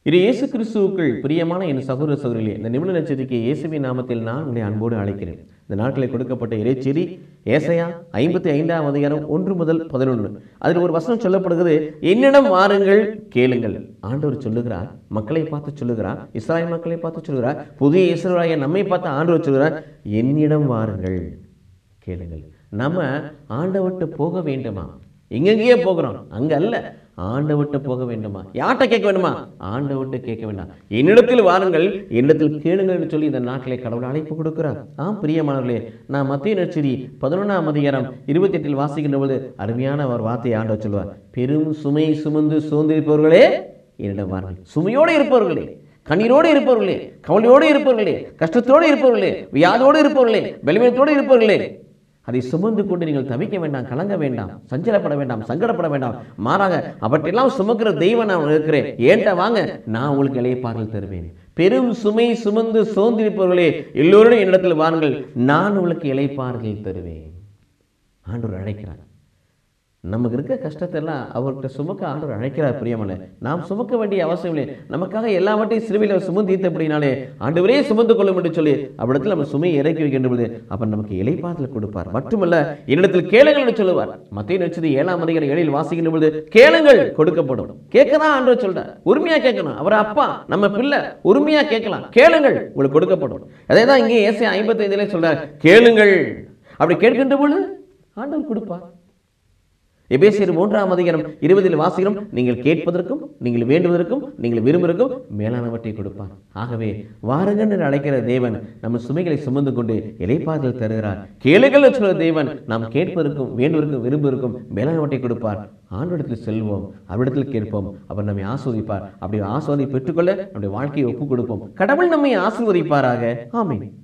இது இயேசு கிறிஸ்துவுக்குள் பிரியமான என் சகோதர சகோதரிகளே இந்த நிமிட நட்சத்திரிக்கு இயேசுவின் நாமத்தில் நான் உங்களை அன்போடு அழைக்கிறேன் இந்த நாட்களில் கொடுக்கப்பட்ட இறைச்செறி ஏசையா ஐம்பத்தி ஐந்தாம் அதிகாரம் ஒன்று முதல் பதினொன்று அதில் ஒரு வசனம் சொல்லப்படுகிறது என்னிடம் வாருங்கள் கேளுங்கள் ஆண்டவர் சொல்லுகிறார் மக்களை பார்த்து சொல்லுகிறார் இஸ்ராயல் மக்களை பார்த்து சொல்லுகிறார் புதிய இஸ்ரேலாய நம்மை பார்த்து ஆண்டவர் சொல்லுகிறார் என்னிடம் வாருங்கள் கேளுங்கள் நம்ம ஆண்டவர்கிட்ட போக வேண்டுமா எங்கெங்கேயே போகிறோம் அங்க அல்ல ஆண்டவர்கிட்ட போக வேண்டுமா யார்கிட்ட கேட்க வேண்டுமா ஆண்டவர்கிட்ட கேட்க வேண்டாம் என்னிடத்தில் வாருங்கள் என்னிடத்தில் கேளுங்கள் என்று சொல்லி இந்த நாட்டிலே கடவுள் அழைப்பு கொடுக்கிறார் ஆம் பிரியமானவர்களே நான் மத்திய நட்சதி பதினொன்றாம் அதிகாரம் இருபத்தி எட்டில் வாசிக்கின்ற பொழுது அருமையான ஒரு வார்த்தையை ஆண்டவர் சொல்வார் பெரும் சுமை சுமந்து சோர்ந்திருப்பவர்களே என்னிடம் வாருங்கள் சுமையோடு இருப்பவர்களே கண்ணீரோடு இருப்பவர்களே கவலையோடு இருப்பவர்களே கஷ்டத்தோடு இருப்பவர்களே வியாதோடு இருப்பவர்களே பலவீனத்தோடு இருப்பவர்களே அதை சுமந்து கொண்டு நீங்கள் தவிக்க வேண்டாம் கலங்க வேண்டாம் சஞ்சலப்பட வேண்டாம் சங்கடப்பட வேண்டாம் மாறாக அவற்றெல்லாம் சுமக்கிற தெய்வம் நான் இருக்கிறேன் ஏன்ட்ட வாங்க நான் உங்களுக்கு இளையப்பார்கள் தருவேன் பெரும் சுமை சுமந்து சோர்ந்திருப்பவர்களே எல்லோரும் என்னிடத்தில் வாருங்கள் நான் உங்களுக்கு இளைப்பார்கள் தருவேன் ஆண்டவர் அழைக்கிறார் நமக்கு இருக்க கஷ்டத்தை எல்லாம் அவர்கிட்ட சுமக்க ஆண்டவர் அழைக்கிறார் பிரியமல்ல நாம் சுமக்க வேண்டிய அவசியம் இல்லை நமக்காக எல்லாவற்றையும் சிறுவையில் அவர் சுமந்து அப்படின்னாலே ஆண்டவரே சுமந்து கொள்ளும் என்று சொல்லி அவ்விடத்தில் நம்ம சுமையை இறக்கி வைக்கின்ற பொழுது அப்ப நமக்கு இலைப்பாதல் கொடுப்பார் மட்டுமல்ல என்னிடத்தில் கேளுங்கள் என்று சொல்லுவார் மத்திய நடிச்சது ஏழாம் அதிகாரம் ஏழில் வாசிக்கின்ற பொழுது கேளுங்கள் கொடுக்கப்படும் கேட்கதான் ஆண்டவர் சொல்றார் உரிமையா கேட்கணும் அவர் அப்பா நம்ம பிள்ளை உரிமையா கேட்கலாம் கேளுங்கள் உங்களுக்கு கொடுக்கப்படும் அதே தான் இங்கே ஏசை ஐம்பத்தைந்திலே சொல்றார் கேளுங்கள் அப்படி கேட்கின்ற பொழுது ஆண்டவர் கொடுப்பார் எபேசியர் மூன்றாம் அதிகாரம் இருபதில் வாசிக்கிறோம் நீங்கள் கேட்பதற்கும் நீங்கள் வேண்டுவதற்கும் நீங்கள் விரும்புவதற்கும் மேலானவற்றை கொடுப்பார் ஆகவே வாருங்கள் என்று அழைக்கிற தேவன் நம்ம சுமைகளை சுமந்து கொண்டு இலைப்பாதல் தருகிறார் கேளுங்கள் என்று சொல்கிற தேவன் நாம் கேட்பதற்கும் வேண்டுவதற்கும் விரும்புவதற்கும் மேலானவற்றை கொடுப்பார் ஆண்டோடத்தில் செல்வோம் அவரிடத்தில் கேட்போம் அவர் நம்மை ஆஸ்வதிப்பார் அப்படி ஆஸ்வதி பெற்றுக்கொள்ள நம்முடைய வாழ்க்கையை ஒப்புக் கொடுப்போம் கடவுள் நம்மை ஆசிர்வதிப்பாராக ஆமென்